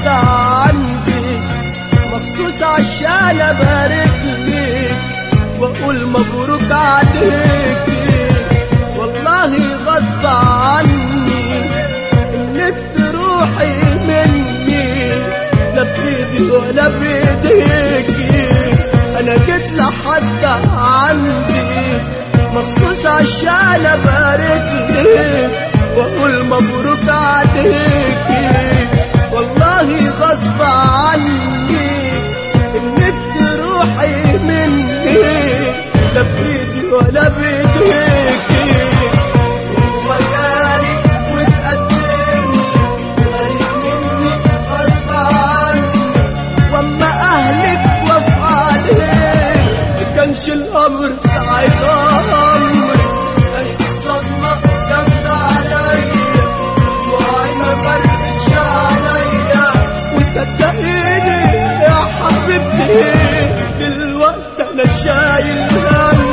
عندي مخصوص عشان ابارك لك واقول مبروك عليك والله غصب عني انك تروحي مني لا بايدي ولا بايديكي انا جيت لحد عندي مخصوص عشان ابارك لك واقول مبروك عليكي والله غصب عني انك تروحي مني لا بايدي ولا بايديكي هو جالي وتقدم غريب مني غصب عني واما اهلك وافق عليك ما كانش الامر ساعتها امر كانت الصدمه جامده عليا وعي ما فرقتش عليا وصدقيني يا حبيبتي دلوقتي انا شايل هم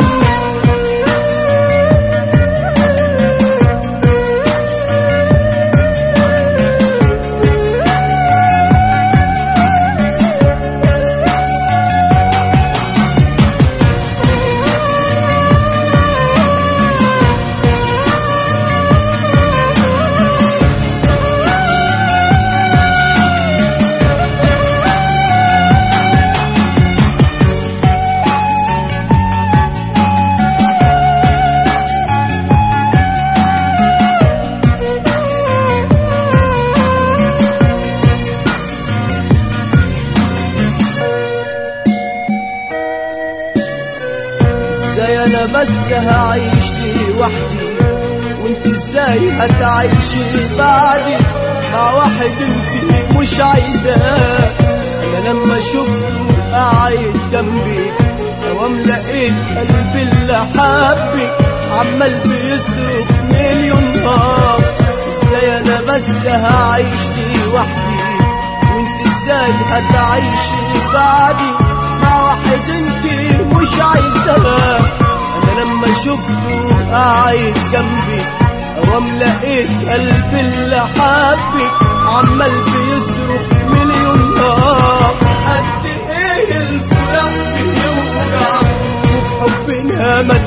ازاي انا بس هعيش لوحدي وانت ازاي هتعيشي بعدي مع واحد انت مش عايزاه انا لما شفته قاعد جنبي قوام لقيت قلبي اللي حبك عمال بيصرخ مليون نار ازاي انا بس هعيش لوحدي وانت ازاي هتعيشي بعدي مع واحد انت مش عايزاه انا لما شفته قاعد جنبي قوام لقيت قلبي اللي حبك عمال بيصرخ مليون نار قد ايه الفراق بيوجع وفي حبنا ما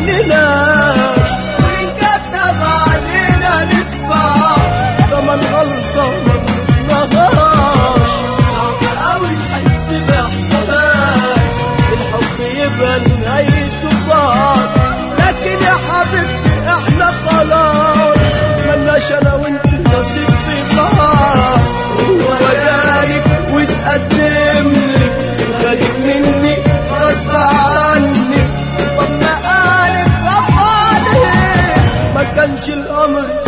تنناش وان كتب علينا ندفع ثمن غلطه ما بنتنهاش صعب قوي نحس باحساس الحب يبقى نهايته بعض لكن يا حبيبتي احنا خلاص ملناش انا وانت نصيب في بعض هو جايك وتقدم لك غالب مني غصب عني واما قالت غصب عليك ما كانش الامر